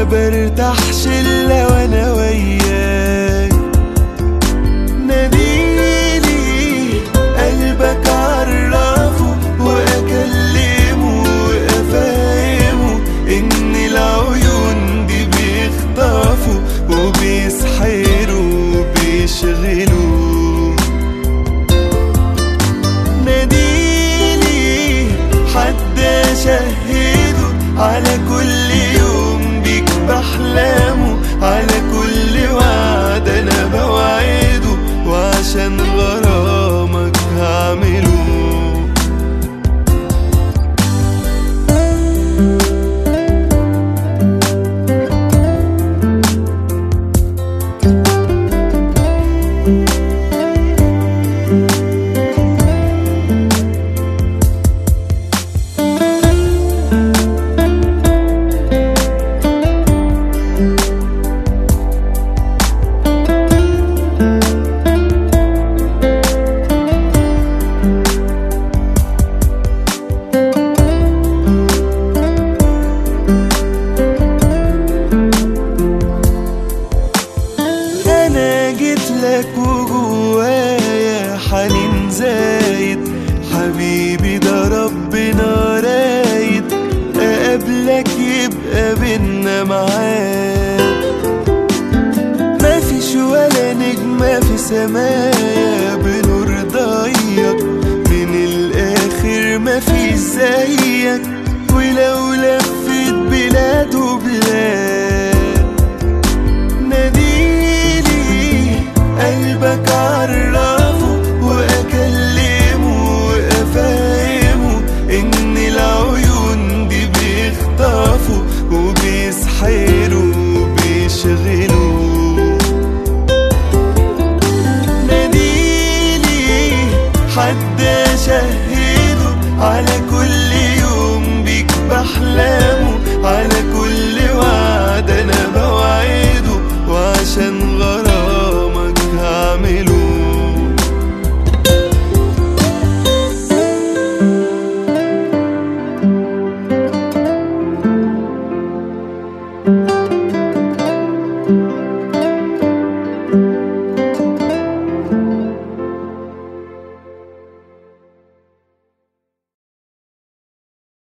برتاحش الا وانا وياك ناديلي قلبك عرفه واكلمه وافهمه ان العيون دي بيخطفوا وبيسحروا وبيشغلوا ناديلي حد شهده على كل يوم بيك بحلامه على كل وعد انا بوعده وعشان غرامك هعمله انا جيت لك وجوايا حنين زايد حبيبي ده ربنا رايد اقابلك يبقى بينا معاد مفيش ولا نجمة في سمايا بنور ضيق من الاخر مفيش زيك ولو لفت بلاد وبلاد ناديلي قلبك عرفه واكلمه وافهمه ان العيون دي بيخطفوا وبيسحروا وبيشغلوا ناديلي حد شهده على